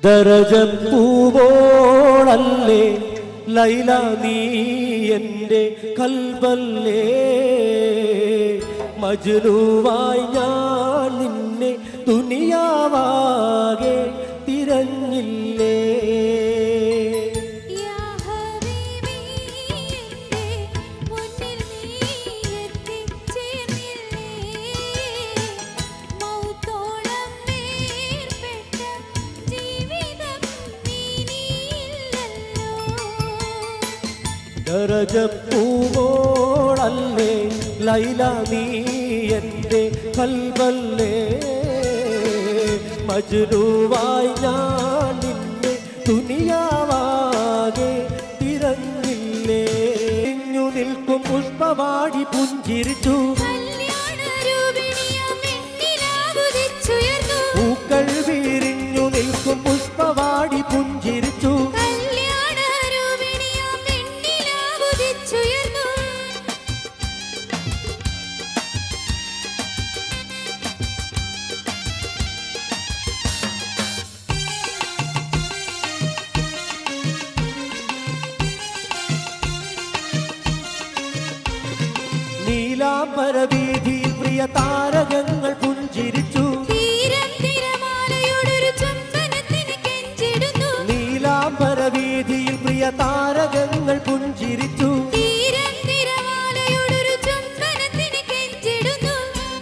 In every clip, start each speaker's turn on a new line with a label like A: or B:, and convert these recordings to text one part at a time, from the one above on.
A: ദരജപ്പൂവോളല്ലേ ലൈല നീ എൻ്റെ കൽബല്ലേ മജ്നുവായി ഞാൻ നിന്നെ ദുനിയാവാകെ തിരഞ്ഞില്ലേ
B: യാ ഹബീബി എൻ്റെ മുന്നിൽ നീ എത്തിച്ചേർന്നില്ലേ മൗത്തോളം വേർപെട്ട ജീവിതം ഇനിയില്ലല്ലോ
A: ദരജപ്പൂവോളല്ലേ ലൈല നീ എൻ്റെ കൽബല്ലേ മജ്നുവായി ഞാൻ നിന്നെ ദുനിയാവാകെ തിരഞ്ഞില്ലേ ഇഞ്ഞു നിൽക്കും പുഷ്പവാടി പുഞ്ചിരിച്ചു
B: കല്യാണരൂപിണിയാം വെണ്ണിലാവുദിച്ചുയർന്നു
A: പൂക്കൾ വീരിഞ്ഞു നിൽക്കും പുഷ്പവാടി പുഞ്ചിരിച്ചു
B: കല്യാണരൂപിണിയാം വെണ്ണിലാവുദിച്ചുയർന്നു
A: നീലാംബരവീതിയിൽ പ്രിയ താരകങ്ങൾ പുഞ്ചിരിച്ചു
B: തീരം തിരമാലയോടൊരു ചുംബനത്തിന് കെഞ്ചിടുന്നു
A: നീലാംബരവീതിയിൽ പ്രിയ താരകങ്ങൾ പുഞ്ചിരിച്ചു
B: തീരം തിരമാലയോടൊരു ചുംബനത്തിന് കെഞ്ചിടുന്നു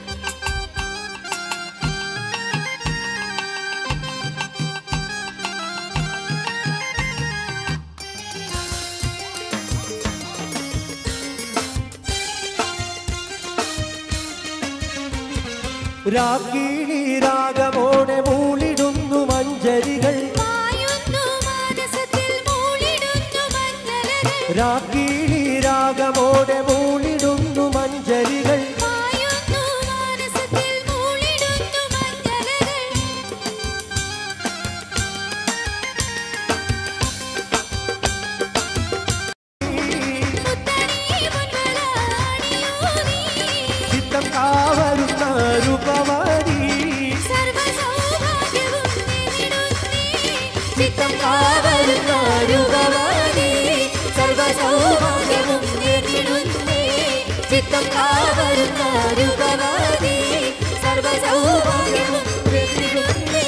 A: രാഗീണി രാഗമോടെ മൂളിടുന്നു മഞ്ചരികൾ
B: മായുന്നു മാനസത്തിൽ മൂളിടുന്നു മഞ്ഞലകൾ
A: രാഗീണി രാഗമോടെ മൂളിടുന്നു മഞ്ചരികൾ
B: മായുന്നു മാനസത്തിൽ മൂളിടുന്നു മഞ്ഞലകൾ മുത്തണി മുൻകളാണിയൂതി
A: ചിത്തം കാവരുന്ന രൂപവതി
B: സർവ്വസൗഭാഗ്യവും നേടിടുന്നേ
A: ചിത്തം കാവരുന്ന രൂപവതി
B: സർവ്വസൗഭാഗ്യവും നേടിടുന്നേ ചിത്തം കാവരുന്ന രൂപവാദി സർവ്വസൗഭാഗ്യവും നേടിടുന്നേ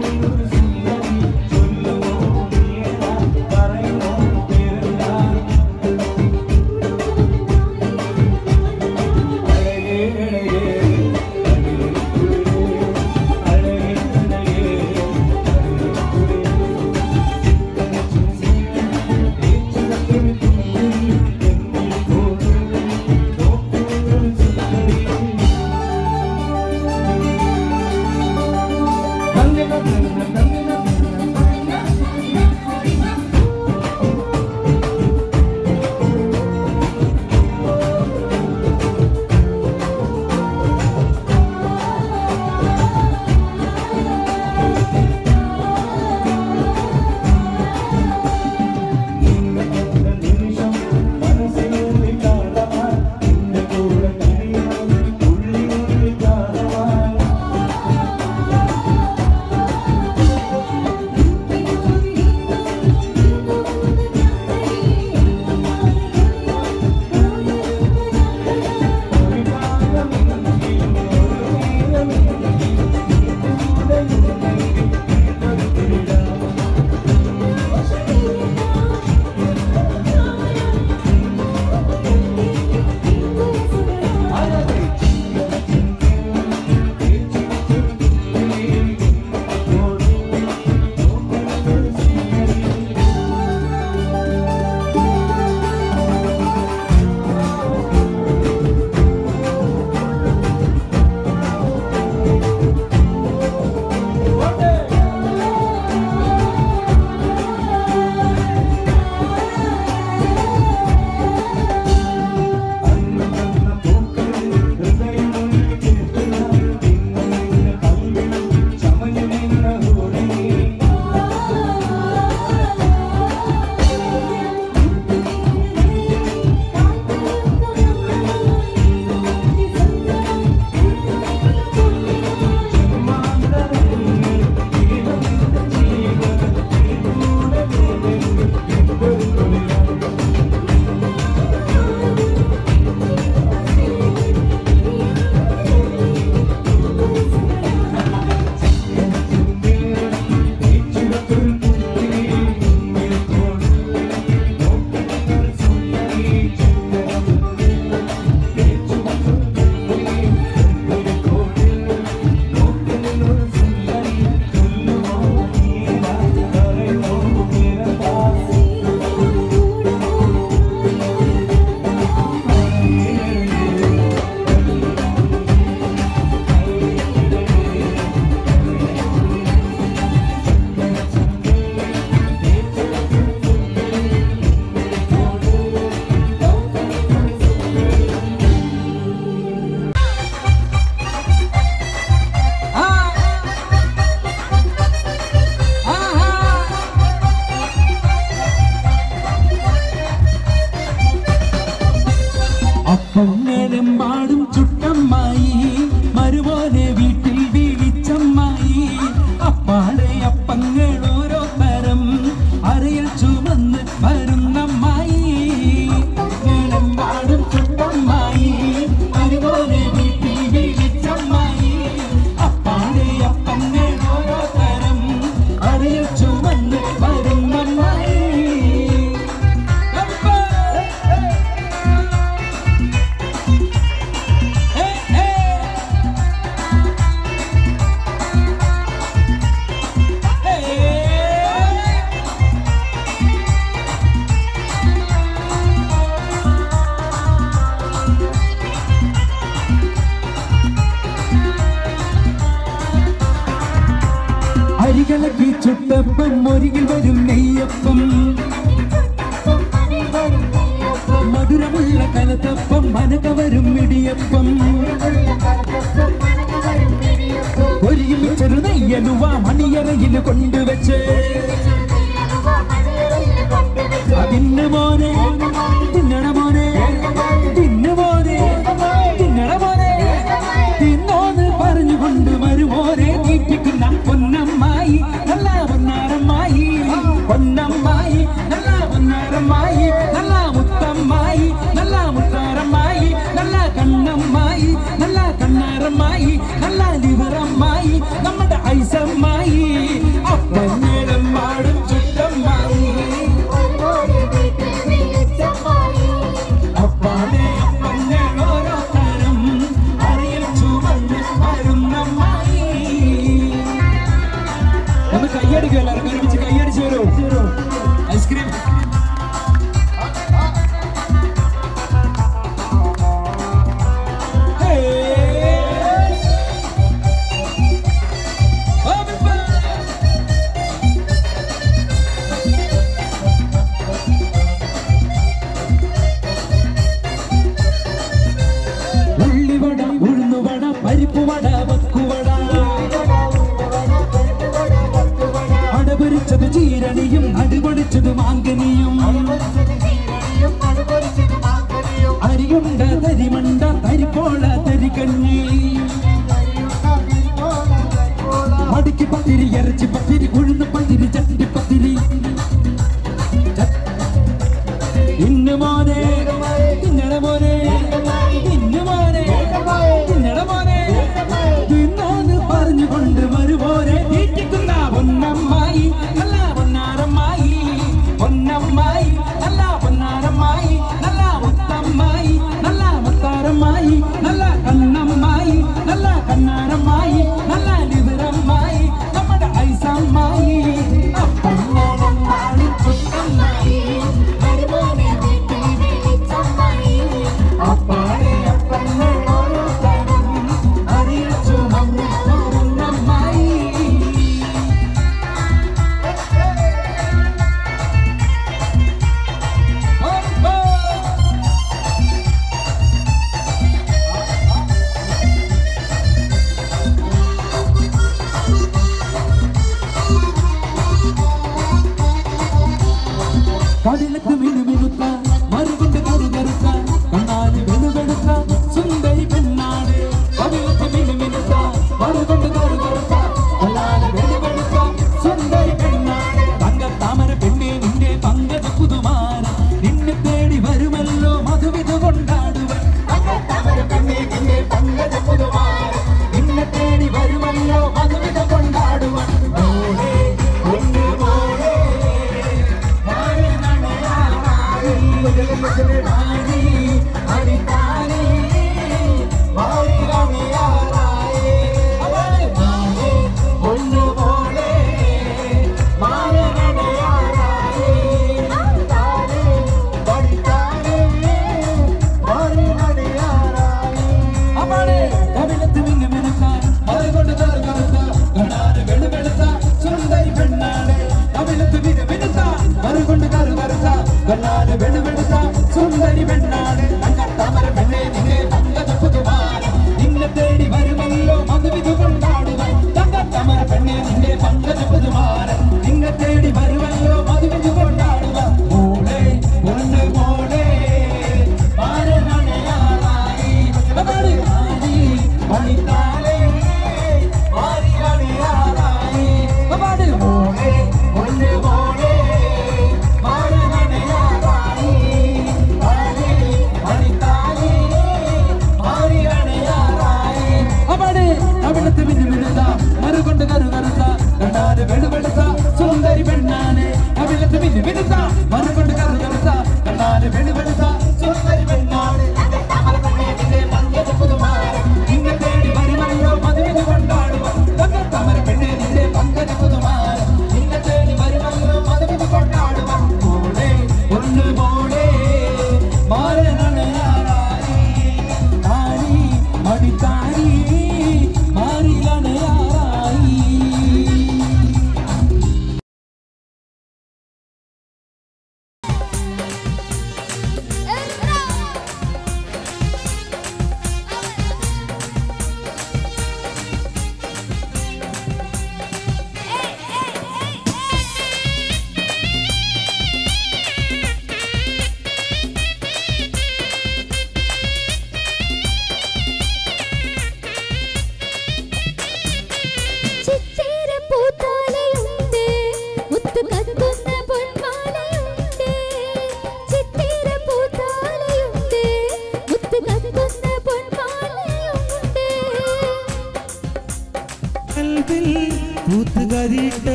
C: പറയുന്നു അപ്പങ്ങളെമ്പാടും ചുട്ടമ്മായി മരുമോനെ വീട്ടിൽ വീഴിച്ചമ്മായി അപ്പാടെ അപ്പങ്ങൾ ഓരോ തരം അരയിൽ ചുമന്ന് വരുന്നമ്മായി അപ്പങ്ങളെമ്പാടും ചുട്ടമ്മായി മരുമോനെ വീട്ടിൽ വീഴിച്ചമ്മായി അപ്പാടെ അപ്പങ്ങൾ ഓരോ തരം അരയിൽ ചുമന്ന് വരുന്നമ്മായി അപ്പ Hey, hey! Hey! അരികളക്കി ചുട്ടപ്പം ഒരികിൽ വരും നെയ്യപ്പം മധുരമുള്ള കലത്തപ്പം മനകവരും ഇടിയപ്പം ഒരികിൽ ചെറുനെയ്യലുവ മണിയറയിൽ കൊണ്ടുവച്ച് അതിന് മോനെ തിന്നണ മോനെ തിന്നു മോനെ തിന്നണ മോനെ തിന്നോന്ന് പറഞ്ഞുകൊണ്ട് മരുമോനെ തീറ്റിക്കുന്ന പൊന്നമ്മായി നല്ല പൊന്നാരമ്മായി പൊന്നമ്മായി നല്ല പൊന്നാരമ്മായി നല്ല മുത്തമ്മായി നല്ല മുത്താരമ്മായി നല്ല കണ്ണമ്മായി നല്ല കണ്ണാരമ്മായി നല്ല ലിവറമ്മായി നമ്മുടെ ഐസമ്മായി അപ്പഞ്ഞേരം പാടും ചുറ്റമ്മായി അപ്പാടെ അപ്പങ്ങൾ ഓരോ തരം അറിയിൽ ചുവന്ന് വരുന്നമ്മായി ഒന്ന് കൈയടിക്കുക എല്ലാവർക്കും ഒരുമിച്ച് കൈയടിച്ച് വരൂ ഐസ്ക്രീം ഉള്ളിവട ഉഴുന്നുവട പരിപ്പുവട വക്കുവട അടപൊരിച്ചത് ചീരണിയും അടിപൊളിച്ചത് മാങ്കനിയും അരിയുണ്ട തരിമണ്ട തരിപ്പോള തരികഞ്ഞി മടിക്ക് പത്തിരി ഇറച്ചി പത്തിരി ഉഴുന്ന് പത്തിരി ചട്ടി പത്തിരി ഇന്ന് മോനെ തിന്നട മോനെ ഇന്ന് മോനെ തിന്നട മോനെ തിന്നോന്ന് പറഞ്ഞുകൊണ്ട് വരുപോലെ തീറ്റിക്കുന്ന പൊന്നമ്മായി നല്ല പൊന്നാരമ്മായി പൊന്നമ്മായി നല്ല പൊന്നാരമ്മായി നല്ല മുത്തമ്മായി നല്ല മുത്താരമ്മായി നല്ല കണ്ണമ്മായി നല്ല കണ്ണാരമ്മായി നല്ല ലിവറമ്മായി നമ്മുടെ ഐസമ്മായി അപ്പമ്മോളമ്മായി ചുട്ടമ്മായി അപ്പാടെ അപ്പങ്ങൾ ഓരോ തരം അറിയിച്ചു പൊന്നമ്മായി കടലത്ത് മിനുമിനുത്ത മറുകൊണ്ട് കറുകറുത്ത കണ്ണാല് വെളുവെടുത്ത സുന്ദരി പെണ്ണാട് കടലത്ത് മിനുമിനുത്ത മറുകൊണ്ട് കറുകറുത്ത കണ്ണാല് വെളുവെടുത്ത സുന്ദരി പെണ്ണാട് തങ്ക താമര പെണ്ണെ നിന്റെ പങ്കജ പുതുമാര നിന്നെ തേടി വരുമല്ലോ മധുവിധ കൊണ്ടാടുവൻ തങ്ക താമര പെണ്ണെ നിന്റെ പങ്കജ പുതുമാര നിന്നെ തേടി വരുമല്ലോ മധുവിധ കൊണ്ടാടുവൻ മോളെ പൊന്നു മോളെ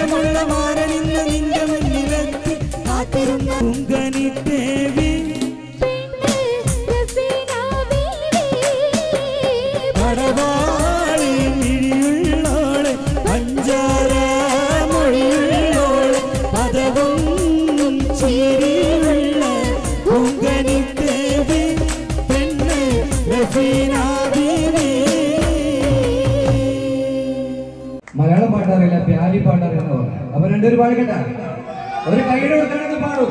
C: ചന്തമുള്ള മാരനിന്ന് നിന്റെ മുന്നിലെത്തി
B: കാത്തിരുന്ന
C: ഉങ്കനി ദേവി പടവാളി മിഴിയുള്ളോളെ പഞ്ചാര മൊഴിയുള്ളോളെ പദവും ചിരിയുള്ള ഉങ്കനി ദേവി പെണ്ണ് റഫീന ബീവി
D: മലയാളം പാട്ടറിയില്ല പ്യാരി പാട്ടറിയെന്ന് പറഞ്ഞു അപ്പൊ രണ്ടുപേരും പാടിക്കട്ടെ ഒരു കൈയുടെ കൊടുക്കണമെന്ന് പാടും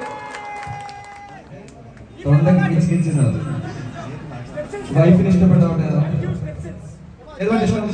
D: തൊണ്ട കിച്ച് കിച്ച് വൈഫിന് ഇഷ്ടപ്പെട്ട പാട്ട് ഏതാ ഏത് പാട്ട് ഇഷ്ടം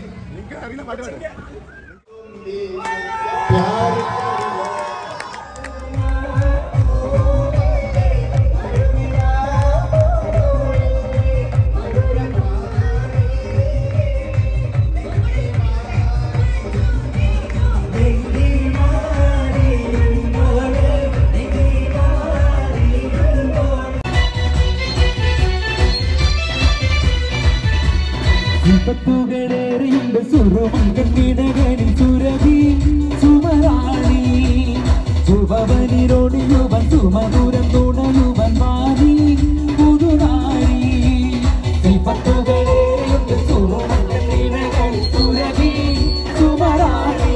C: വിപത്തുകളേറെയുണ്ട് സുറുമങ്കീടകളിൽ സുരഭി സുമരാണി ശുഭവനിരോടിയുവൻ സുമധുരം തുണയുവൻ വാരി പുതുനാരി വിപത്തുകളേറെയുണ്ട് സുറുമങ്കീടകളിൽ സുരഭി സുമരാണി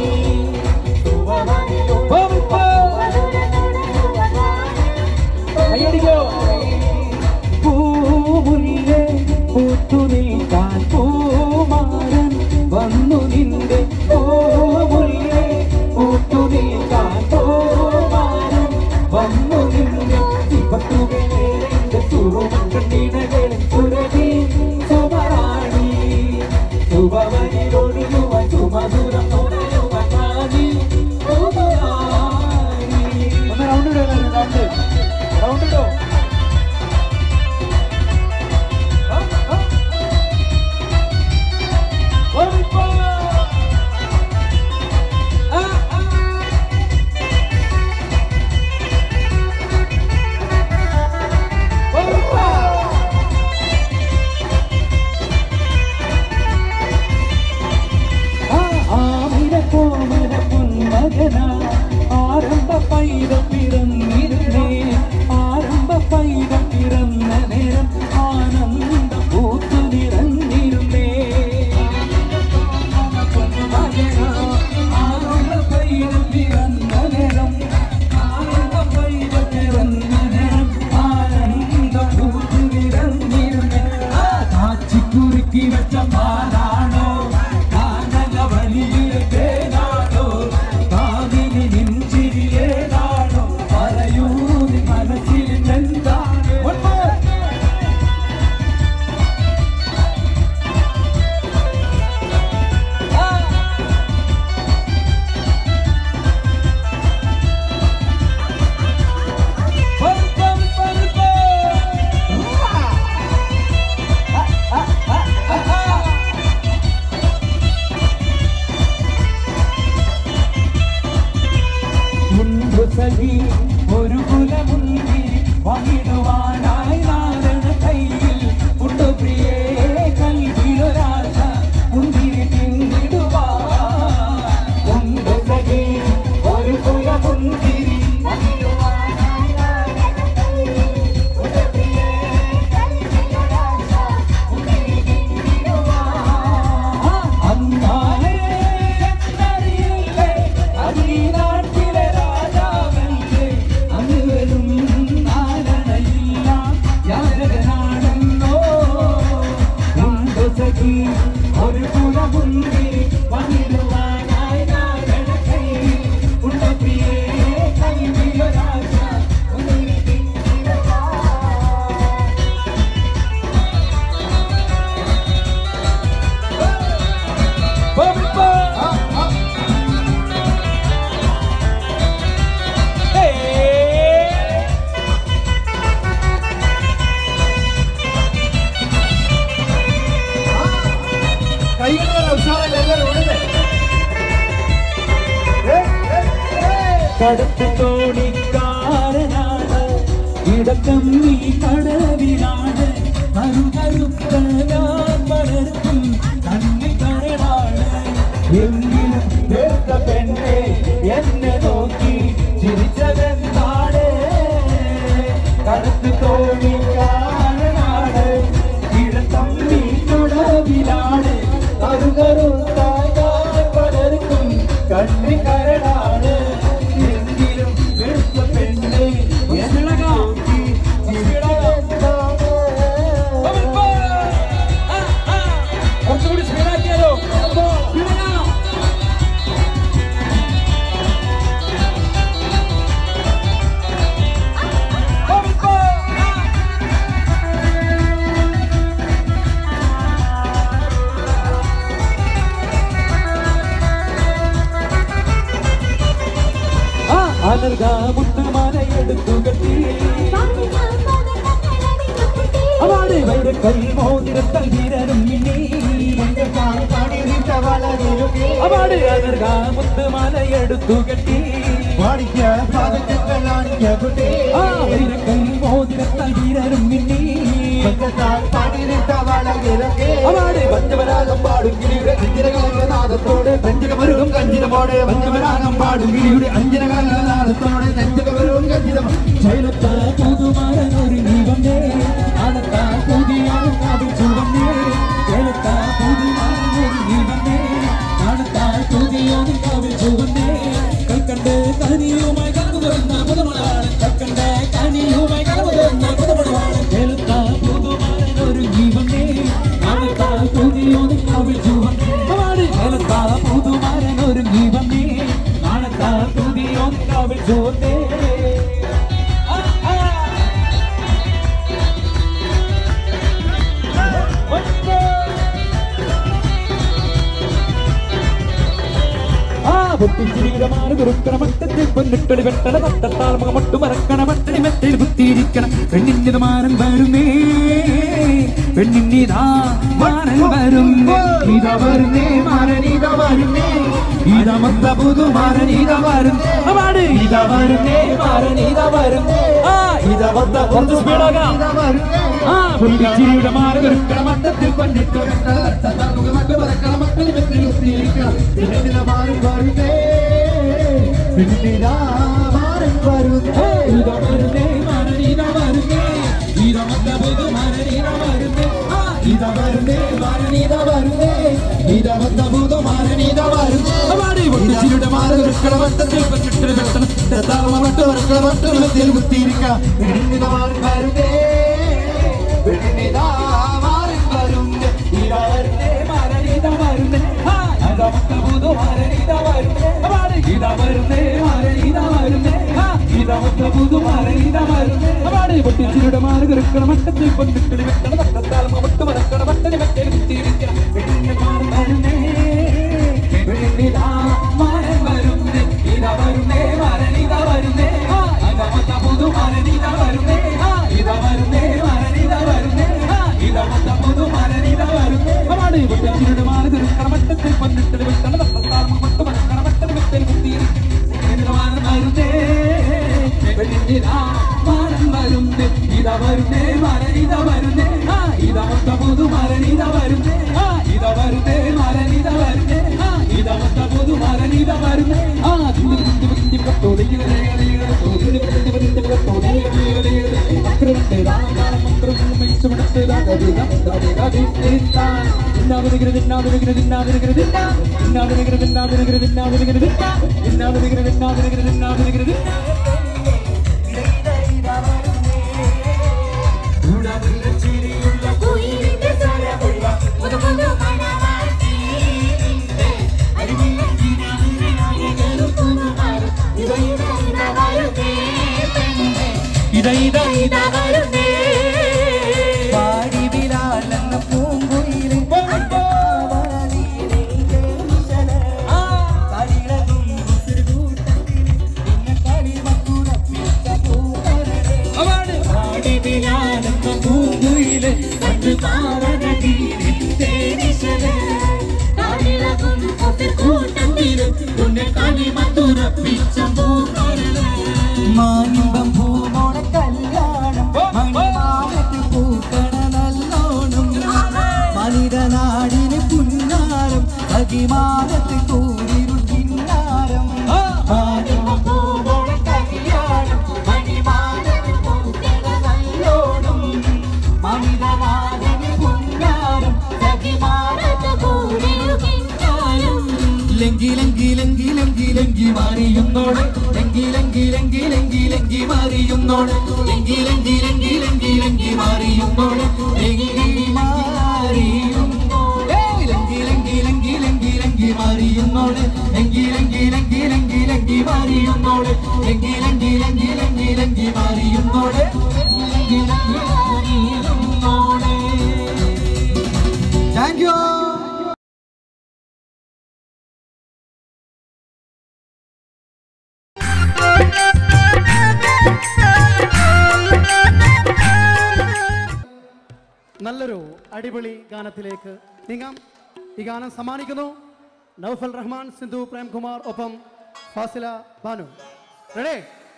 C: കയ്യടിക്കോ പൂമുല്ലേ പൂത്തു നിൽക്കാൻ പൂമാരൻ വന്നു നിന്റെ പൂമുല്ലേ പൂത്തു നിൽക്കാൻ പൂമാരൻ വന്നു നിന്റെ ഇപ്പത്തുകളെ സുറുമക്കണ്ണിടകളിൽ സുരഭി സുമറാണി ശുഭവനിലൊഴിയുവ സുമധുരം തുണയുവ കാതി പുതുനാരി. ഒന്ന് റൗണ്ട് ഇടോ റൗണ്ട് റൗണ്ട് ഇടോ ആരംഭ പൈതം പിറന്നിരുന്നേ ആരംഭ പൈതം പിറന്ന നേരം ആനന്ദ പൂത്തു നിറഞ്ഞിരുന്നേ ആരംഭ പൈതം പിറന്ന നേരം ആരംഭ പൈതം പിറന്ന നേരം ആനന്ദ പൂത്തു നിറഞ്ഞിരുന്നേ ആ കാച്ചിക്കുറുക്കി വെച്ച പാലാണോ കാനല വലിയ തേനാണോ കാവിനി നെഞ്ചിരിയേതാണോ പറയൂ നീ മനസ്സിൽ എന്താണ് മുൻപ് സഖി ഒരു കുലമുന്തിരി വന്നിടുവാനായി നാരണ കയ്യിൽ ഉണ്ടു പ്രിയേ കൽവിലൊരാശ മുന്തിരി പിന്നിടുവാ മുൻപ് സഖി ഒരു കുലമുന്തിരി വന്നിടുവാനായി നാരണ കയ്യിൽ ഉണ്ടു പ്രിയേ കൽവിലൊരാശ മുന്തിരി പിന്നിടുവാ അന്നാലേ എന്നറിയില്ലേ അതീ നാട്ടിലെ രാജാവല്ലേ അങ്ങ് വരും നാരണയില്ല യാചകനാണെന്നോ ഉണ്ട് സഖി ഒരു കുലമുന്തിരി വന്നിടുവാനായി നാരണ കയ്യിൽ ഉണ്ട് പ്രിയേ കൈവിലൊരാശ മുന്തിരി പിന്നിടുവാ കടത്ത് തോണിക്കാരനാണ് ഇടക്കം നീ കടവിലാണ് കരുകരുത്ത ഞാൻ വളർത്തും കണ്ണി കരടാണ് എങ്കിലും വേർത്ത പെണ്ണെ എന്നെ നോക്കി ചിരിച്ചതെന്താണ് കറുത്ത് തോന്നിക്കാരനാണ് ഇടത്തമ്മി തുടവിലാണ് കറുകറുത്തായ പലർക്കും കണ്ണിക്കരടാണ് എങ്കിലും വെളുത്ത പെണ്ണെ എന്നെ നോക്കി ചിരിച്ചതെന്താണ് കുറച്ചുകൂടി സ്പീഡാക്കിയാലോ സ്പീഡാക്കാം മുത്തുമാലയെടുത്തു കെട്ടി അവളെ വൈരക്കൽ മോതിരത്തൽ വീരനും മിന്നി അവളെ അനർഗ മുത്തുമാലയെടുത്തു കെട്ടി ആ വൈരക്കൽ മോതിരത്തൽ വീരനും മിന്നി അവളെ പഞ്ചവരാഗം പാടും കിളിയുടെ അഞ്ചരകാലനാദത്തോടെ പഞ്ചകമരുടും കഞ്ചിതമോടെ പഞ്ചവരാഗം പാടും കിളിയുടെ അഞ്ചരകാലനാദത്തോടെ പഞ്ചകമരുടും കഞ്ചിതം ശൈലത്ത പുതുമാരൻ ഒരു നീവന്നേ ആനത്ത പുതിയാണ് കാവിൽ ചുവന്നേ ശൈലത്ത പുതുമാരൻ ഒരു നീവന്നേ ആനത്ത പുതിയാണ് കാവിൽ ചുവന്നേ കൽക്കണ്ട് കനിയുമായി കടന്നു തുറന്ന പുതുമണവാണ് കൽക്കണ്ട് കനിയുമായി കടന്നു തുറന്ന പുതുമണവാണ് ശൈലത്ത പുതുമാരൻ ഒരു നീവന്നേ ആനത്ത പുതിയാണ് കാവിൽ ചുവന്നേ അവള് ശൈലത്ത പുതുമാരൻ ഒരു നീവന്നേ ആനത്ത പുതിയാണ് കാവിൽ ചുവന്നേ ആ ആ ആ പൊട്ടിച്ചിരികമാണ് കുറുക്കണ മട്ടത്തിൽ പൊന്നിട്ടൊളി വെട്ടണ തട്ടത്താൽ മുഖമൊട്ട് മറക്കണ മട്ടണി മെത്തയിൽ കുത്തിയിരിക്കണം പെണ്ണിന്റെ മാരൻ വരുന്നേ പെണ്ണിന്നിതാ മാരൻ വരുന്നേ ഇതാ വരുന്നേ മാരൻ ഇതാ വരുന്നേ ഇതാ മൊത്ത പുതു മാരൻ ഇതാ വരുന്നേ അവാട് ഇതാ വരുന്നേ മാരൻ ഇതാ വരുന്നേ ആ ഇതാ മൊത്ത കുറച്ച് സ്പീഡാകാം ആ പൊട്ടിച്ചിരിയുടെ മാറി കുറുക്കണ മട്ടത്തിൽ പൊന്നിട്ട് വെട്ടണ തട്ടത്താൽ മുഖമൊട്ട് മറക്കണ മട്ടണി മെത്തയിൽ കുത്തിയിരിക്കണം പെണ്ണിന്റെ മാരൻ വരുന്നേ പെണ്ണിനിതാ മാരൻ വരുന്നേ ഇതാ വരുന്നേ മാരൻ ഇതാ വരുന്നേ ഇതാ മൊത്ത പുതു മാരൻ ഇതാ വരുന്നേ ആ ഇതാ വരുന്നേ മാരൻ ഇതാ വരുന്നേ ഇതാ മൊത്ത പുതു മാരൻ ഇതാ വരുന്നേ അവാടി പൊട്ടിച്ചിരിയുടെ മാറി കുറുക്കണ മട്ടത്തിൽ പൊന്നിട്ട് വെട്ടണ തട്ടത്താൽ മുഖമൊട്ട് മറക്കണ മട്ടണി മെത്തയിൽ കുത്തിയിരിക്കണം പെണ്ണിനിതാ മാരൻ വരുന്നേ പെണ്ണിനിതാ മാരൻ വരുന്നേ ഇതാ വരുന്നേ മാരൻ ഇതാ വരുന്നേ ആ ഇതാ മൊത്ത പുതു മാരൻ ഇതാ വരുന്നേ അവാടി ഇതാ വരുന്നേ മാരൻ ഇതാ വരുന്നേ ആ ഇതാ മൊത്ത പുതു മാരൻ ഇതാ വരുന്നേ അവാടി പൊട്ടിച്ചിരിയുടെ മാറി കുറുക്കണ മട്ടത്തിൽ പൊന്നിട്ട് വെട്ടണ തട്ടത്താൽ മുഖമൊട്ട് മറക്കണ മട്ടണി മെത്തയിൽ കുത്തിയിരിക്കണം പെണ്ണിന്റെ മാരൻ വരുന്നേ പെണ്ണിനിതാ മാരൻ വരുന്നേ ഇതാ വരുന്നേ മാരൻ ഇതാ വരുന്നേ ആ ഇതാ മൊത്ത പുതു മാരൻ ഇതാ വരുന്നേ ആ ഇതാ വരുന്നേ മാരൻ ഇതാ വരുന്നേ ആ ഇതാ മൊത്ത പുതു മാരൻ ഇതാ വരുന്നേ അവാടി പൊട്ടിച്ചിരിയുടെ മാറി കുറുക്കണ മട്ടത്തിൽ പൊന്നിട്ട് വെട്ടണ തട്ടത്താൽ മുഖമൊട്ട് മറക്കണ മട്ടണി മെത്തയിൽ കുത്തിയിരിക്കണം പെണ്ണിന്റെ മാരൻ വരുന്നേ പെണ്ണിനിതാ മാരൻ വരുന്നേ ഇതാ വരുന്നേ മാരൻ ഇതാ വരുന്നേ ആ ഇതാ മൊത്ത പുതു മാരൻ ഇതാ വരുന്നേ ആ ഇതാ വരുന്നേ മാരൻ ഇതാ വരുന്നേ ആ ഇതാ മൊത്ത പുതു മാരൻ ഇതാ വരുന്നേ ആ തിന്തി തിന്തി തിന്തി പത്തോടി ഇങ്ങനെ ഇങ്ങനെ തോന്നി തിന്തി തിന്തി പത്തോടി ഇങ്ങനെ ഇങ്ങനെ മക്കളുണ്ട് ദാനം മക്കളും മെച്ചമെടുത്ത് ദാദാ ദാദാ ദിസ്താ ഇന്നാതിരികിര ദിന്നാതിരികിര ദിന്നാതിരികിര ദിന്നാ ഇന്നാതിരികിര ദിന്നാതിരികിര ദിന്നാതിരികിര ദിന്നാ ഇന്നാതിരികിര ദിന്നാതിരികിര ദിന്നാതിരികിര ദിന്നാ
B: കുയിലിന്റെ സ്വരമുള്ള പുതു പുതു മണവാട്ടിന്റെ അരികിലെ കിനാവിനായിരം പുതുമരം. ഇതാ ഇതാ ഇതാ വരുന്നേ പെണ്ണേ.
C: ഇതാ ഇതാ
B: ഇതാ വരുന്നേ.
A: പാടി വിലാലെന്ന പൂങ്കുയില് കളിളകും കൂട്ടത്തിൽ പിന്നെ കളിമക്കുറപ്പിച്ച പൂമരനെ
C: അവള് പാടിവിലാലെന്ന പൂങ്കുയില് കണ്ടു താവനഗീരിന്റെ നിശല്.
B: കാവിളകും കൂട്ടത്തിലും
C: ഉന്നെ കളിമത്തുറപ്പിച്ച പൂങ്കുരല്.
A: മാനിമ്പം പൂമോണ കല്യാണം മണിമാലത്ത് പൂക്കണ നല്ലോണം മനിത നാടിന് പുന്നാരം അകിമാനത്ത് കൂടിരുട്ടിൻ ലങ്കി ലങ്കി ലങ്കി ലങ്കി മാറിയുന്നോട് ലങ്കി ലങ്കി ലങ്കി ലങ്കി ലങ്കി മാറിയുന്നോട് ലങ്കി മാറിയുന്നോട് ലങ്കി ലങ്കി ലങ്കി ലങ്കി ലങ്കി മാറിയുന്നോട് ലങ്കി ലങ്കി ലങ്കി ലങ്കി ലങ്കി മാറിയുന്നോട് ലങ്കി ലങ്കി ലങ്കി ലങ്കി ലങ്കി മാറിയുന്നോട് ലങ്കി ലങ്കി മാറിയുന്നോട് താങ്ക് യു
E: നല്ലൊരു അടിപൊളി ഗാനത്തിലേക്ക് നീങ്ങാം ഈ ഗാനം സമ്മാനിക്കുന്നു നൗഫൽ റഹ്മാൻ സിന്ധു പ്രേംകുമാർ ഒപ്പം Fasila Banu ready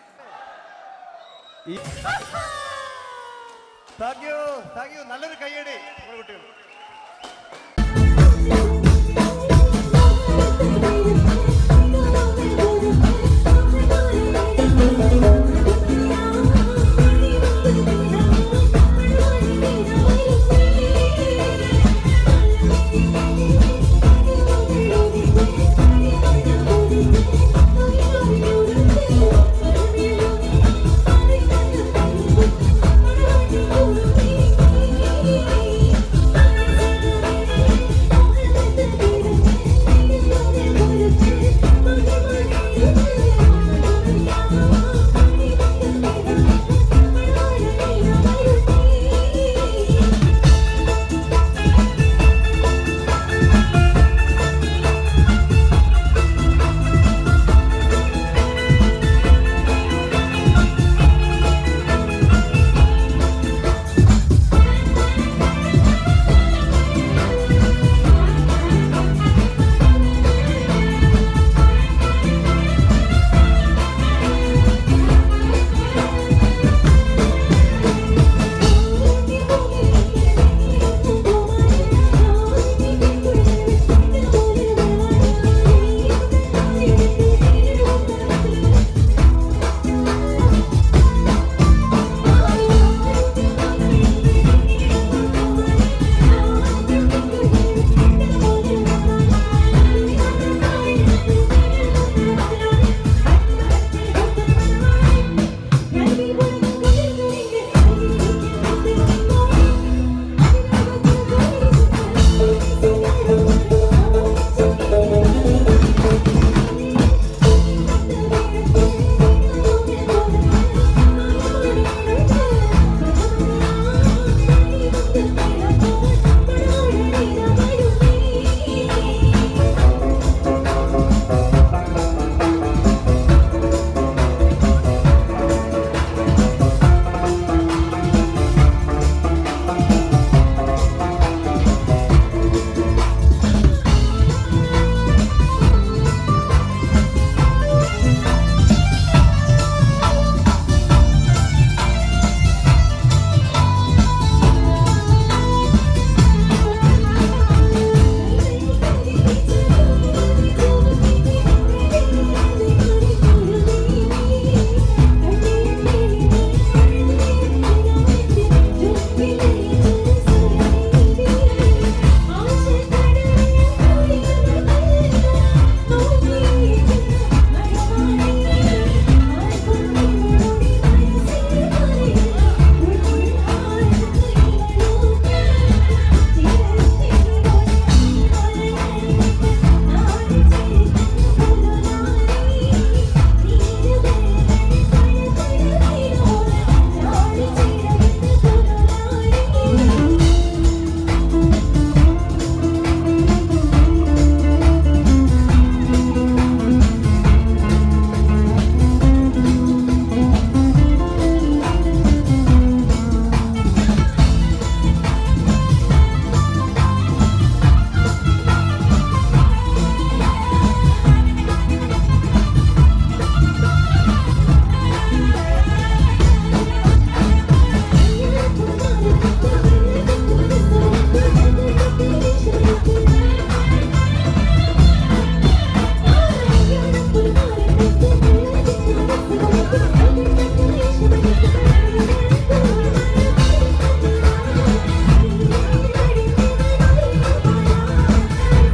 F: thank you thank you നല്ലൊരു കയ്യടി നമ്മുടെ കുട്ടികൾ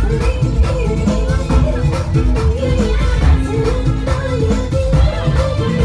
B: Thank you.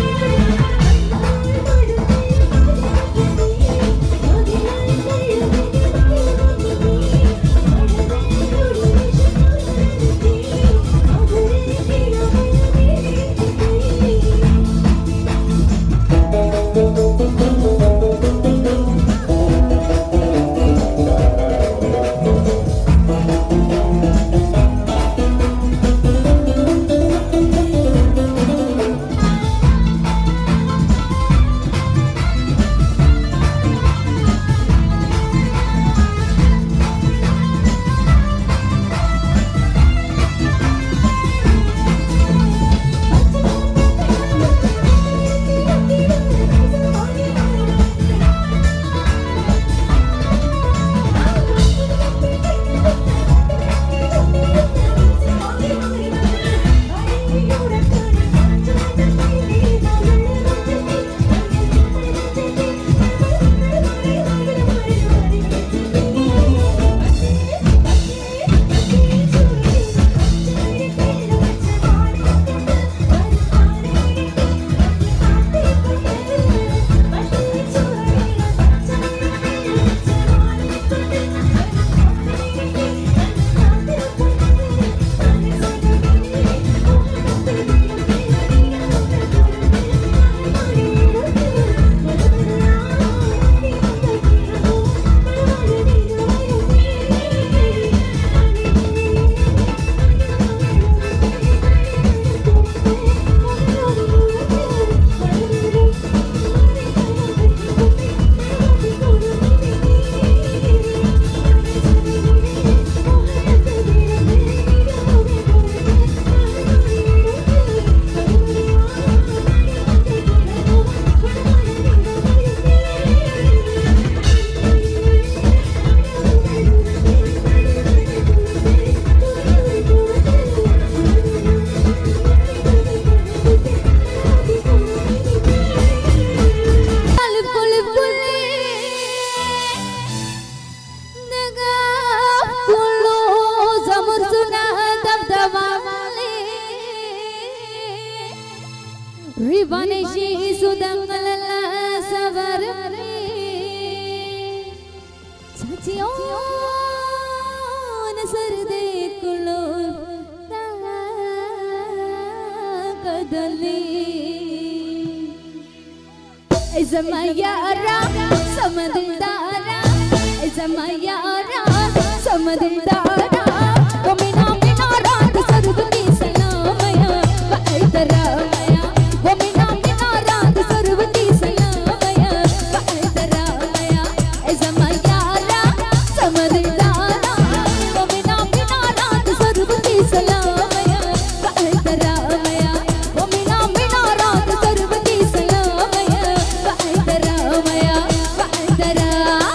B: بنشي صدق لا صبرني ساتيون سردي كله قدلي إذا ما يرى سمد الدارا إذا ما يرى سمد الدارا ومنا منا رات سربتي سلاميا وأيدراميا ومنا منا رات سربتي سلاميا وأيدراميا إذا ما يرى سمد الدارا ومنا منا رات سربتي سلاميا وأيدراميا ومنا منا رات سربتي سلاميا وأيدراميا وأيدراميا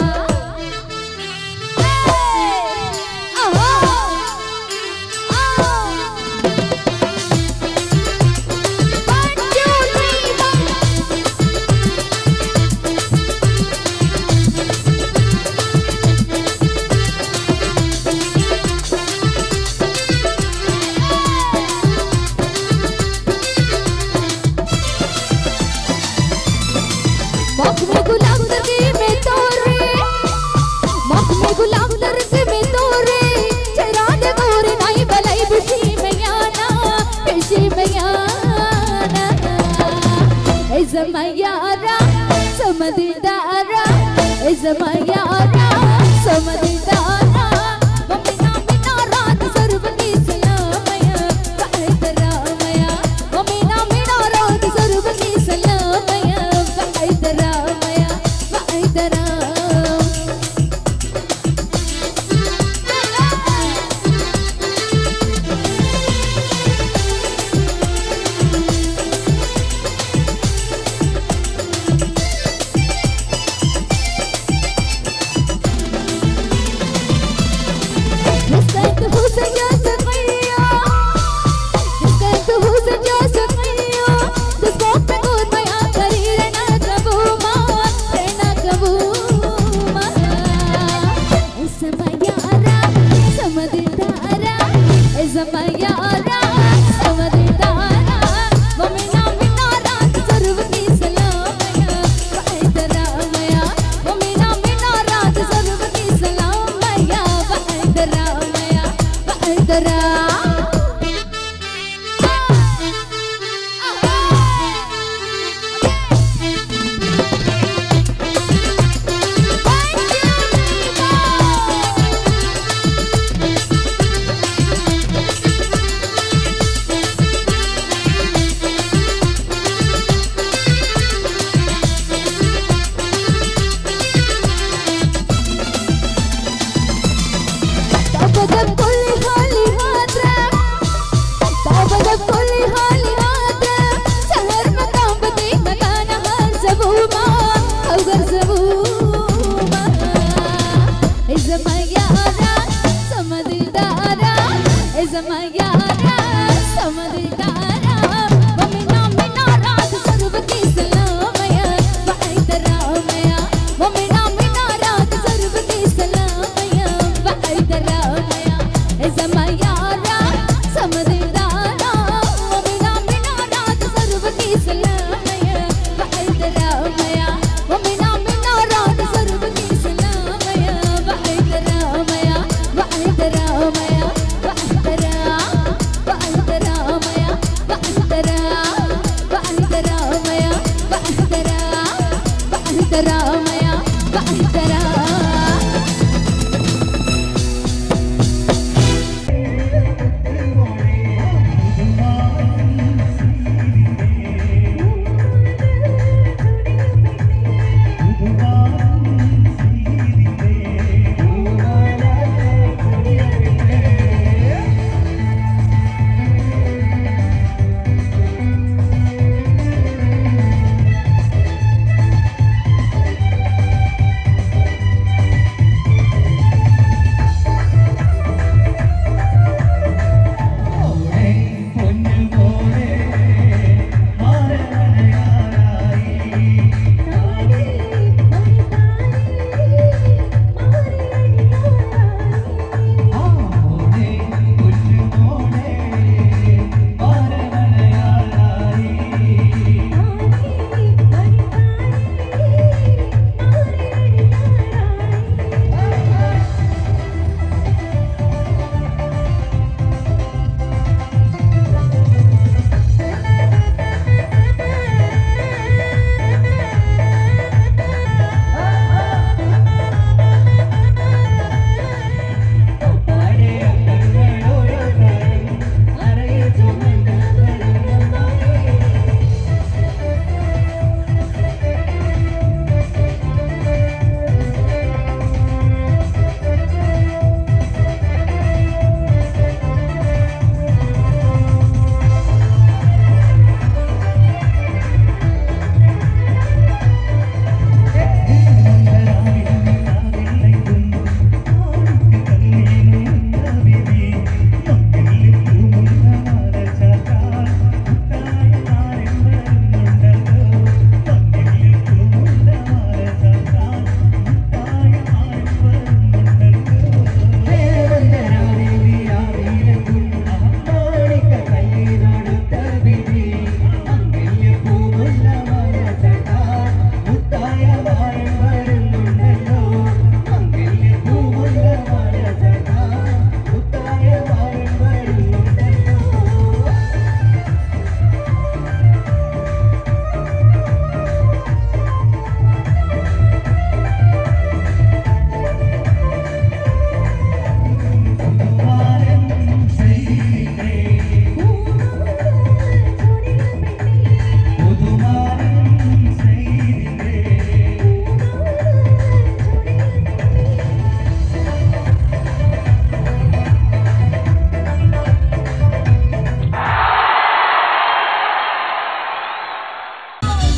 B: मखमे गुलाब दर्गे में तोरे मखमे गुलाब दर्गे में तोरे चराग गोरे नाई बलाई बिशी में याना बिशी में याना ऐ जमायारा समदिदारा ऐ जमायारा समदिदारा ममिना मिना रात सर्वती सलामया वाइदरामया ममिना मिना रात सर्वती सलामया वाइदरामया वाइदराम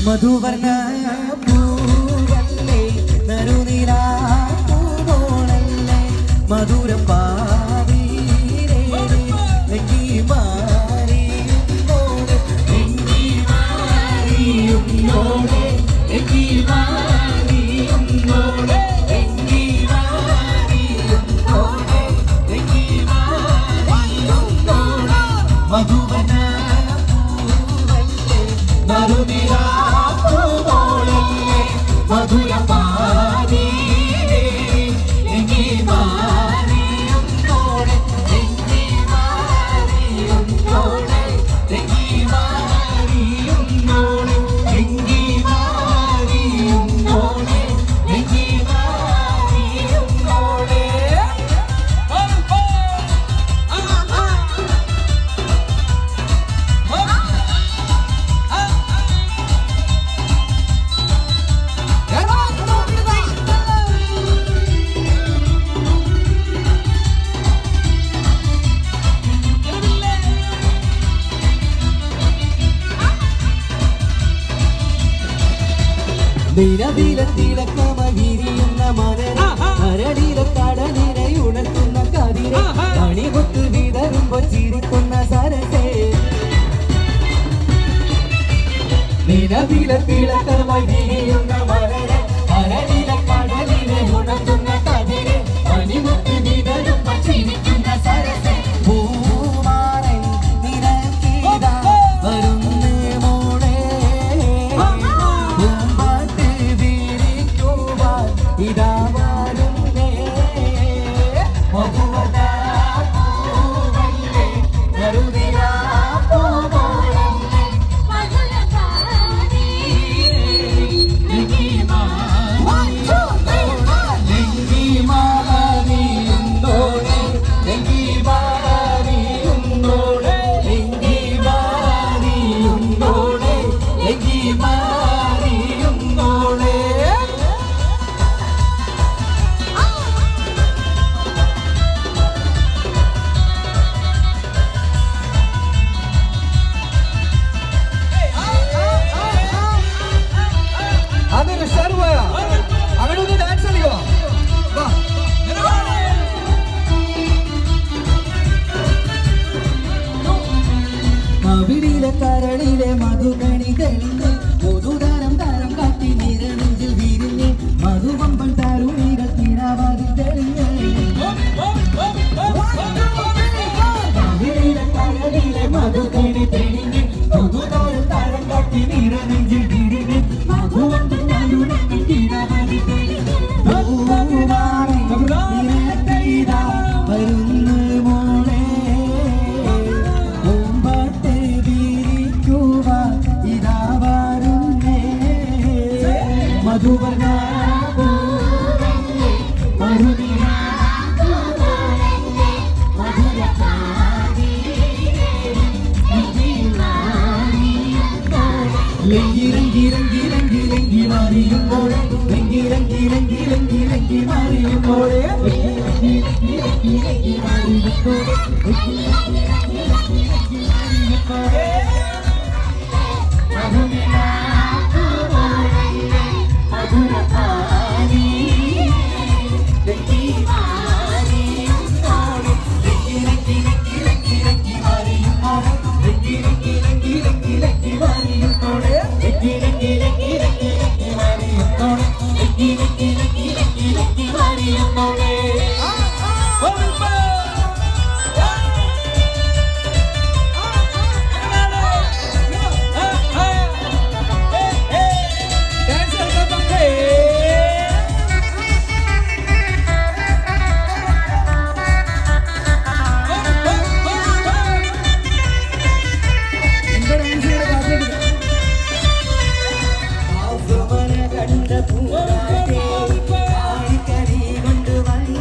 A: മധുവർണ്ണ പൂവല്ലേ നറുനിലാ പൂവോളല്ലേ മധുരം പാവീരേ നെങ്കി മാറിയുന്നോട് നെങ്കി മാറിയുന്നോട് നെങ്കി മാറിയുന്നോട് നെങ്കി മാറിയുന്നോട് നെങ്കി മാറിയുന്നോട് മധുവർണ്ണ പൂവല്ലേ നറുനിലാ പൂവോളല്ലേ മധുരം പാവീരേ നെങ്കി മാറിയുന്നോട് നെങ്കി മാറിയുന്നോട് നെങ്കി മാറിയുന്നോട് നെങ്കി മാറിയുന്നോട് നെങ്കി മാറിയുന്നോട് നിലവിലെ തിളക്കമകിരിയുന്ന മലര കരടിലെ കടലിനെ ഉണർത്തുന്ന കതിരെ മണിമുത്ത് വിതറുമ്പോ ചിരിക്കുന്ന സരസേ നിലവിലെ തിളക്കമകിരിയുന്ന മലര കരടിലെ കടലിനെ ഉണർത്തുന്ന കതിരെ മണിമുത്ത് വിതറുമ്പോ ചിരിക്കുന്ന സരസേ പൂമാരൻ നിനക്കീതാ വരുന്നേ മോളെ പൂമ്പാറ്റ് വിരിക്കുവാൻ ഇതാ വരുന്നേ മധുവനാ പൂവല്ലേ നറുനിലാ പൂവോളല്ലേ ലെങ്കി മാറിയുന്നോടെ ലെങ്കി മാറിയുന്നോടെ ലെങ്കി മാറിയുന്നോടെ ലെങ്കി മാറിയുന്നോടെ
D: അതൊരു ഷെയർ പോയാ അവിടെ ഒന്ന് ഡാൻസ് കളിക്കോ വാ
A: അവിടിലെ കരളിലെ മധുകണി തെളിഞ്ഞ് പൊതുതരം തരം കാട്ടി നിരനെഞ്ചിൽ വിരിഞ്ഞ് മധുവമ്പൻ തരുണികൾ തിരാവാതിൽ തെളിഞ്ഞ് അവിടിലെ കരളിലെ മധുകണി തെളിഞ്ഞ് പൊതുതരം തരം കാട്ടി നിരനെഞ്ചിൽ വിരിഞ്ഞ് മധുവമ്പൻ തരുണികൾ തിരാവാതിൽ തെളിഞ്ഞ് പൂവാറേ നിനക്കീതാ വരുന്നു മോളെ പൂമ്പാട്ട് വിരിക്കുവാൻ ഇതാ വരുന്നേ മധുവർണ്ണ പൂവല്ലേ, മധുനിലാ പൂവോളല്ലേ, മധുരക്കാരിയേ, ലങ്കി ലങ്കി ലങ്കി ലങ്കി ലങ്കി മാറിയുമ്പോഴേ ലങ്കി ലങ്കി ലങ്കി ലങ്കി ലങ്കി മാറിയുമ്പോഴേ ലങ്കി ലങ്കി ലങ്കി ലങ്കി ലങ്കി മാറിയുമ്പോഴേ ലങ്കി ലങ്കി ലങ്കി ലങ്കി ലങ്കി മാറിയുമ്പോഴേ മധുനിലാ പൂവോളല്ലേ, മധുരക്കാരിയേ, ലങ്കി മാറിയുമ്പോഴേ ലങ്കി ലങ്കി ലങ്കി ലങ്കി ലങ്കി മാറിയുമ്പോഴേ ലങ്കി ലങ്കി ലങ്കി ലങ്കി ലങ്കി മാറിയുമ്പോഴേ ലങ്കി ലങ്കി ലങ്കി ലങ്കി ലങ്കി മാറിയുമ്പോഴേ ലങ്കി ലങ്കി ലങ്കി ലങ്കി ലങ്കി മാറിയുമ്പോഴേ
D: ഡാൻസ് കളിക്കാൻ പറ്റേ എന്താ ഡാൻസ് ചെയ്യണ കാത്തിരിക്കുക
A: ആസുമന കണ്ട പൂവാറ്റേ, ആഴിക്കരി കൊണ്ട് വന്ന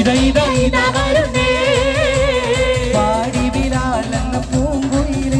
A: ഇതാ ഇതാ ഇതാ വരുന്നേ
C: പാടി ബിലാലെന്ന പൂങ്കുയില്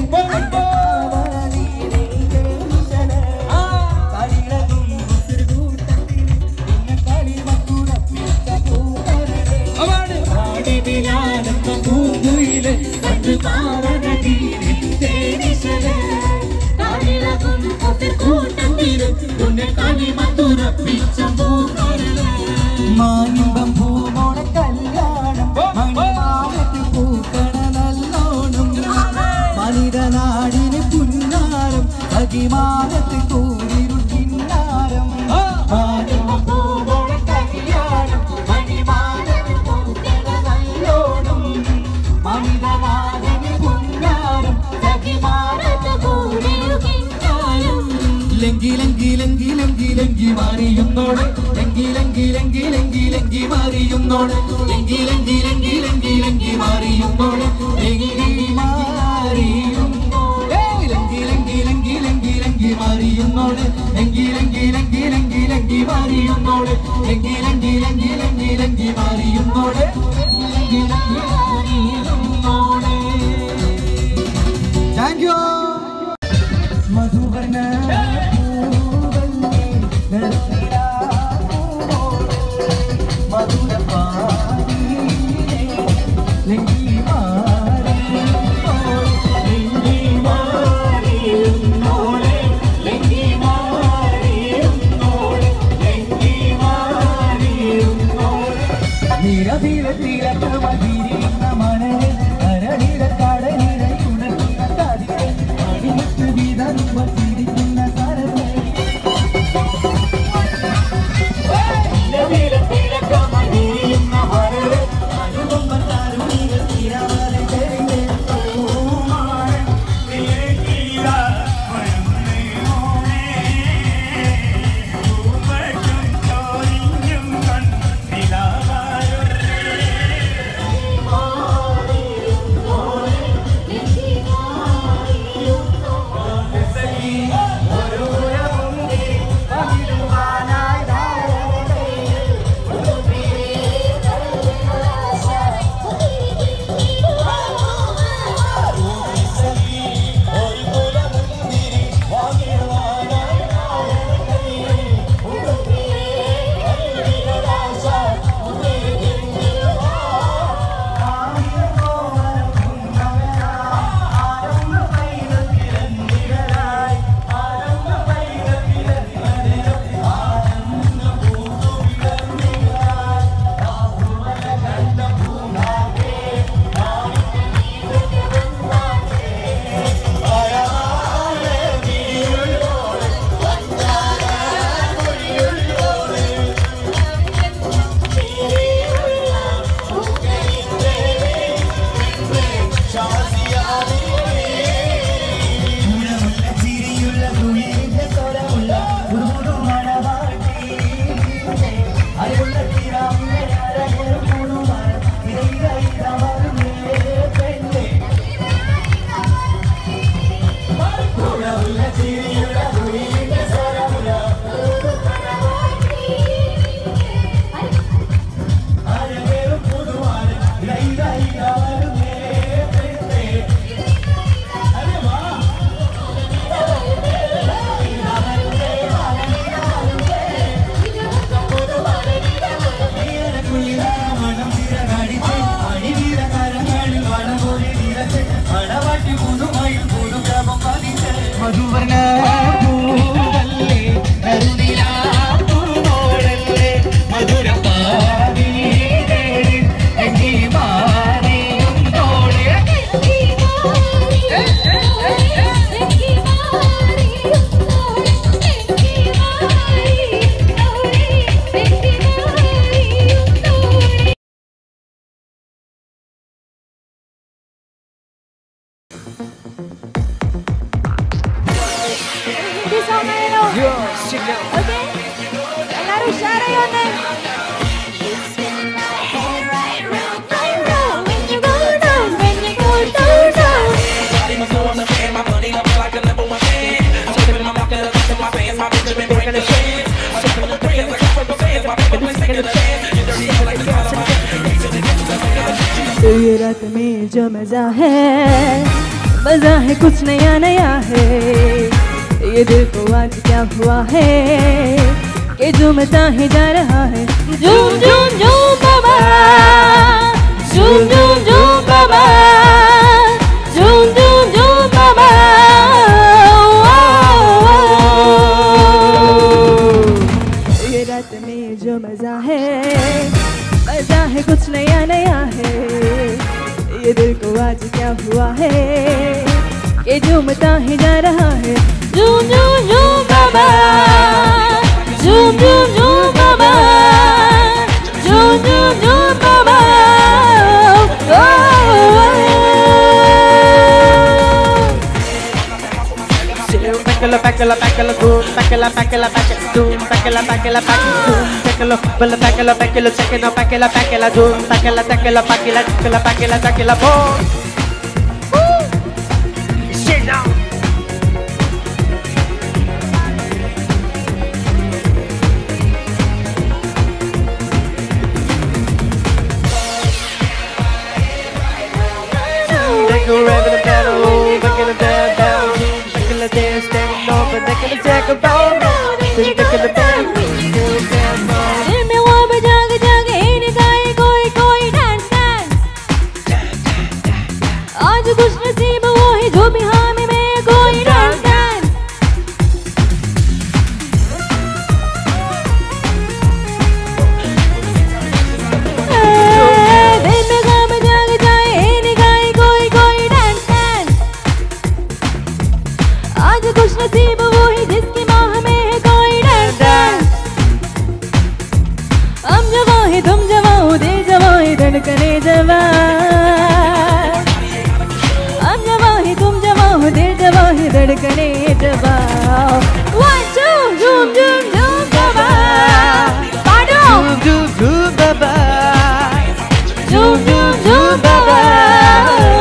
A: അവള് പാടിവിലാലെന്ന പൂങ്കുയില് കണ്ടു മാറനീരിൽ തേനിശല് കാലിളകും കൂട്ടം വീരും ഉന്നെ കളിമത്തുറപ്പിച്ച പൂക്കരള്
C: മാനിമ്പം പൂമോണ കല്യാണം മണിമാലത്ത് പൂക്കണ നല്ലോണം മനിതനാടിന് പുന്നാരം അകിമാനത്ത് കൂരിരുൾ കിന്നാരം മാനിമ്പം പൂമോണ കല്യാണം മണിമാലത്ത് പൂക്കണ നല്ലോണം മനിതനാടിന് പുന്നാരം അകിമാനത്ത് കൂരിരുൾ കിന്നാരം
A: ലങ്കി ലങ്കി ലങ്കി ലങ്കി ലങ്കി മാറിയുന്നോട് ലങ്കി ലങ്കി ലങ്കി ലങ്കി ലങ്കി മാറിയുന്നോട് ലങ്കി ലങ്കി ലങ്കി ലങ്കി ലങ്കി മാറിയുന്നോട് ലങ്കി മാറിയുന്നോട് ഏയ് ലങ്കി ലങ്കി ലങ്കി ലങ്കി ലങ്കി മാറിയുന്നോട് ലങ്കി ലങ്കി ലങ്കി ലങ്കി ലങ്കി മാറിയുന്നോട് ലങ്കി ലങ്കി ലങ്കി ലങ്കി ലങ്കി മാറിയുന്നോട് ലങ്കി ലങ്കി മാറിയുന്നോട്
C: താങ്ക് യു മധുവർണ്ണ നിരതിരത്തിരക്കമതിരിയുന്ന മണലിൽ അരളിര കടലിര ഉണർത്തുന്ന കതിരെ അടിമുട്ട് വിതറുമ്പോൾ ചിരിക്കുന്ന സരസേ മധുവർണ്ണ പൂവല്ലേ കരുണിലാ പൂവോളല്ലേ മധുരപ്പാടിയിലേ എങ്കി മാറിയുന്നോളെ
B: എല്ലാരും ഷെയർ ചെയ്യോന്നേ
G: Second chance.
B: रात में जो मजा है मजा है कुछ नया नया है ये दिल को आज क्या हुआ है कि झूमता ही जा रहा है झूम झूम झूम बाबा झूम झूम झूम बाबा झूम झूम झूम बाबा ये रात में जो मजा है मजा है कुछ नया नया है ये दिल को आज क्या हुआ है कि झूमता ही जा रहा है झूम झूम झूम बाबा झूम झूम झूम बाबा झूम झूम झूम बाबा ओ, ओ,
G: Backala, backala, backala, boom, backala, backala, backala, boom, backala, backala, backala, boom, backala, bala, backala, backala, second, backala, backala, boom, backala, backala, backala, backala, backala, backala, boom. Sit down. They go raving the battle, back in the down, down, back in the dance, standing over, back in the jack of ball, back in the battle,
B: दिल में वो अब जाग जाग इन गाए कोई कोई dance dance आज खुश नसीब वो है जो भी हामी में कोई डांस डांस दिल में गाम जाग जाए इन गाए कोई कोई डांस डांस आज खुश नसीब वो है जिसकी माह में है कोई डांस डांस हम जवा है तुम जवा हो दिल जवा है धड़कने जवा हम जवा है तुम जवा हो दिल जवा है धड़कने जवा One, two, zoom, zoom, zoom, जवा पाडो
G: Zoom, zoom, zoom, baba.
B: zoom, zoom, zoom, जवा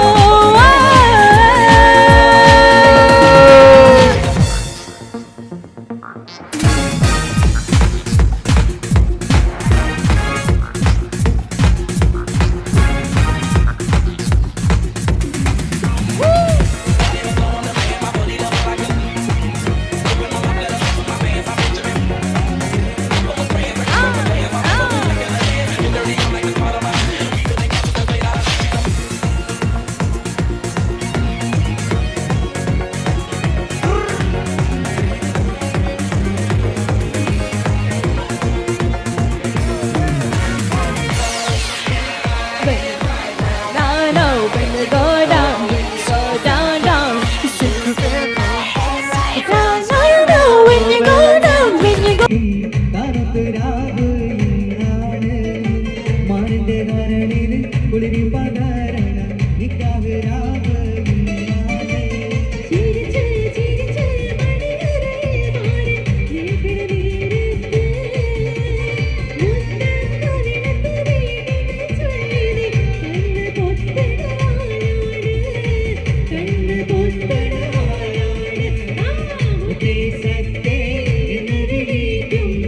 B: No, no, when you go down, when you go down, down, down, no, no, when you go down, when you go
A: കാലത്ത് രാവ് ഇന്നാണ് മാനിന്റെ ധരണിയിൽ കുളിരി പകരണ നിക്കാഹ് രാവ് ഇന്നാണ്
B: ചിരിച്ച് ചിരിച്ച് മണിയറേ മാറി ഏകിട വീരത്ത് മുത്തം കവിളത്ത് വീണിന് ചൊല്ലി കണ്ണ് പൊത്തണവായാണ് കണ്ണ് പൊത്തണവായാണ്
A: ദേശത്തെ എന്ന് വിളിക്കും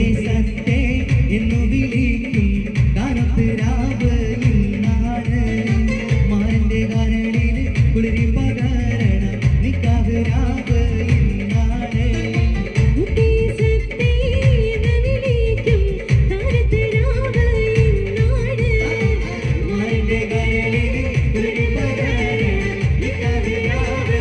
A: സത്തേ എന്നു വിളിക്കും കാനത്ത് രാവ് ഇന്നാണ് മാരന്റെ കരളിൽ കുളിരി പകരണ നിക്കാവ് രാവ് ഇന്നാണ് മാരന്റെ കരളിൽ കുളിരി പകരണ നിക്കാവ് രാവ്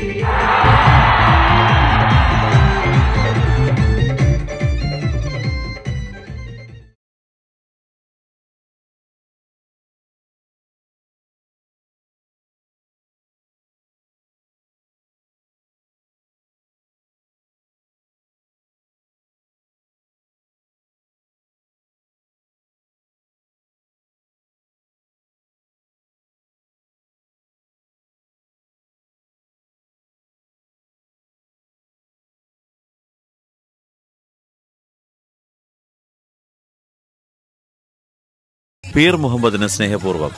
H: പീർ മുഹമ്മദിന് സ്നേഹപൂർവ്വം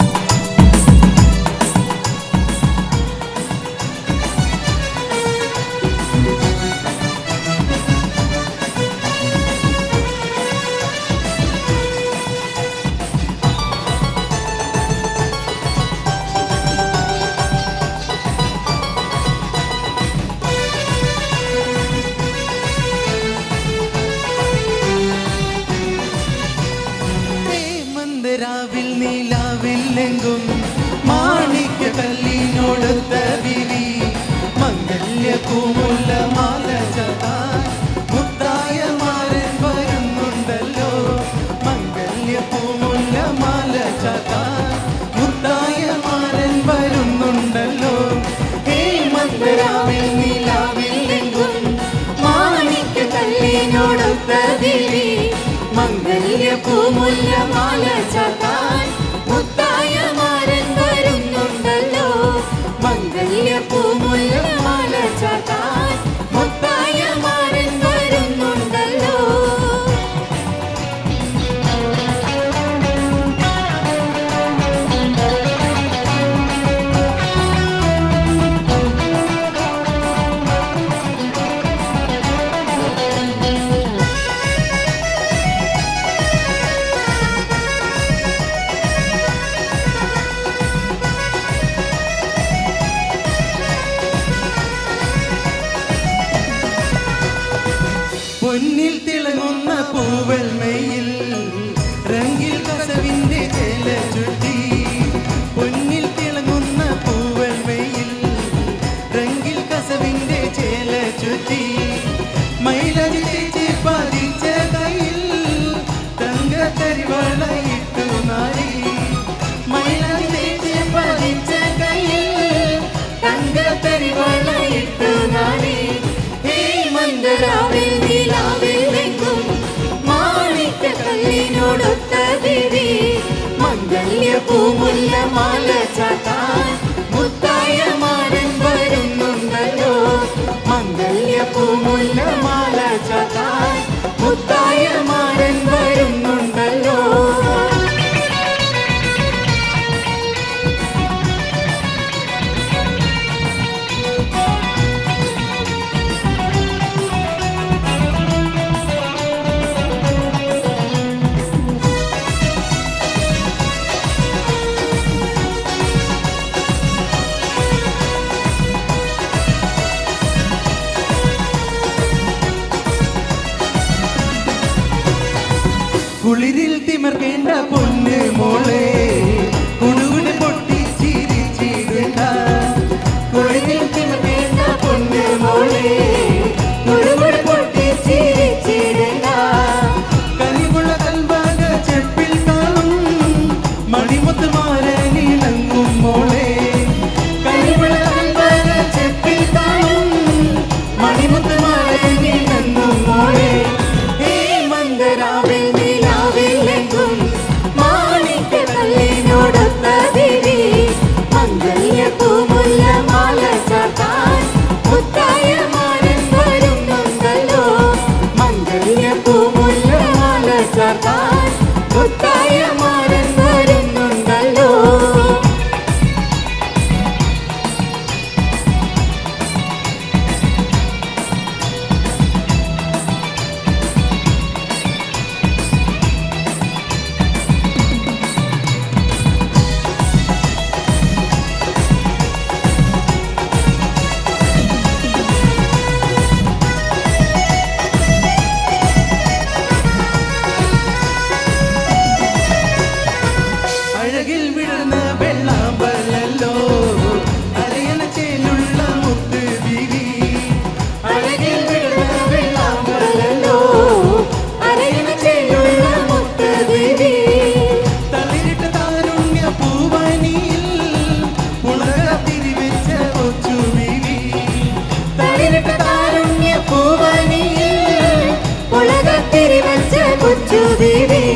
C: മന്ദരാവിൽ നീലാവില്ലെങ്കും മാണിക്യ കല്ലിനോടൊത്ത വിരി മംഗല്യ പൂമുല്ല മാല ചതാൻ മുത്തായ മാരൻ വരുന്നുണ്ടല്ലോ മംഗല്യ പൂമുല്ല മാല ചതാൻ മുത്തായ മാരൻ വരുന്നുണ്ടല്ലോ ഹേ മന്ദരാവിൽ നീലാവില്ലെങ്കും മാണിക്യ കല്ലിനോടൊത്ത വിരി മംഗല്യ പൂമുല്ല മാല ചാത്താൻ മുത്തായ മാരൻ വരുന്നുണ്ടല്ലോ മംഗല്യ പൂമുല്ല മാല ചാത്താൻ മുത്തായ മാരൻ വരുന്നുണ്ടല്ലോ പൊന്നിൽ തിളങ്ങുന്ന പൂവൽമയിൽ രംഗിൽ കസവിന്റെ ചേല ചുറ്റി പൊന്നിൽ തിളങ്ങുന്ന പൂവൽമയിൽ രംഗിൽ കസവിന്റെ ചേല ചുറ്റി മൈലരി തേച്ച് പതിച്ച കയ്യിൽ തങ്ക തരിവളയിട്ടു നാരി മൈലരി തേച്ച് പതിച്ച കയ്യിൽ തങ്ക തരിവളയിട്ടു നാരി ഹേ മന്ദരാവിൽ നീലാവിലെങ്കും മാണിക്ക കല്ലിനോടൊത്ത ദേവി മംഗല്യ പൂമുല്ല മാല ചാത്താൻ മുത്തായ മാരൻ വരുന്നുണ്ടല്ലോ മംഗല്യ പൂമുല്ല മാല ചാത്താൻ മുത്തായ മാരൻ വരുന്നുണ്ടല്ലോ കുളിരിൽ തിമർക്കേണ്ട പൊന്ന് മോളെ കുടുകുടി പൊട്ടി ചിരിച്ചിടണ്ട കുളിരിൽ തിമർക്കേണ്ട പൊന്ന് മോളെ കുടുകുടി പൊട്ടി ചിരിച്ചിടണ്ട കനിവുള്ള കൽവാക ചെപ്പിൽ കാണും മണിമുത്ത് മാരനിളങ്ങും മോളെ കനിവുള്ള കൽവാക ചെപ്പിൽ കാണും മണിമുത്ത് മാരനിളങ്ങും മോളെ ഹേ മന്ദരാവിൽ നീലാവിലെങ്കും മാണിക്ക കല്ലിനോടൊത്ത ദേവി മംഗല്യ പൂമുല്ല മാല ചാത്താൻ മുത്തായ മാരൻ വരുന്നുണ്ടല്ലോ മംഗല്യ പൂമുല്ല മാല ചാത്താൻ മുത്തായ മാരൻ വരുന്നുണ്ടല്ലോ
I: തിരി വെച്ച കൊച്ചു ബീവി